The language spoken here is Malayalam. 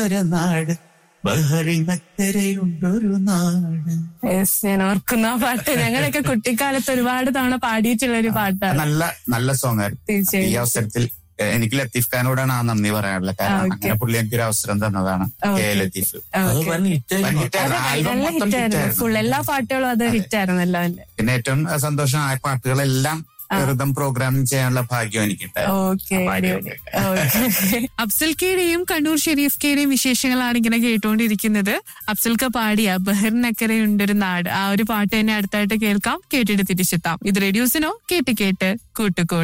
ഉണ്ടൊരു നാട് ബഹറിനക്കരയുണ്ടൊരു നാട് യെസ് ഞാൻ ഓർക്കുന്ന ആ പാട്ട് ഞങ്ങളൊക്കെ കുട്ടിക്കാലത്ത് ഒരുപാട് തവണ പാടിയിട്ടുള്ള ഒരു പാട്ടാണ് നല്ല നല്ല സോങ് ആയിരുന്നു ഈ തീർച്ചയായും അവസരത്തിൽ ഏഹ്, എനിക്ക് ലത്തീഫ് ഖാനോടാണ് ആ നന്ദി പറയാനുള്ളത് കാരണം ഓക്കേ. അങ്ങനെ പുള്ളി എനിക്ക് ഒരു അവസരം തന്നതാണ് ഓക്കേ. കെ ലത്തീഫ് അത് ഓക്കെ വൻ ഹിറ്റായിരുന്നു. ഹിറ്റായിരുന്നു. ആൽബം നല്ല മൊത്തം ഹിറ്റായിരുന്നു ഹിറ്റായിരുന്നു. ഫുൾ എല്ലാ പാട്ടുകളും അത് ഹിറ്റായിരുന്നല്ലോ അവന്റെ പിന്നെ ഏറ്റവും സന്തോഷം ആ പാട്ടുകളെല്ലാം വെറുതെ പ്രോഗ്രാമിംഗ് ചെയ്യാനുള്ള ഭാഗ്യം എനിക്കുണ്ടായിരുന്നു ഓക്കെ ആ അടിപൊളി പാടിയൊക്കെ. ഓക്കെ അഫ്സൽ കെയുടെയും കണ്ണൂർ ഷെരീഫ് കെയുടെയും വിശേഷങ്ങളാണ് ഇങ്ങനെ കേട്ടുകൊണ്ടിരിക്കുന്നത് അഫ്സൽക്ക പാടിയ ബഹറിനക്കരയുണ്ടൊരു നാട് ആ ഒരു പാട്ട് തന്നെ അടുത്തായിട്ട് കേൾക്കാം കേട്ടിട്ട് തിരിച്ചെത്താം ഇത് റേഡിയോസിനോ കേട്ട് കേട്ട് കൂട്ടുകോട്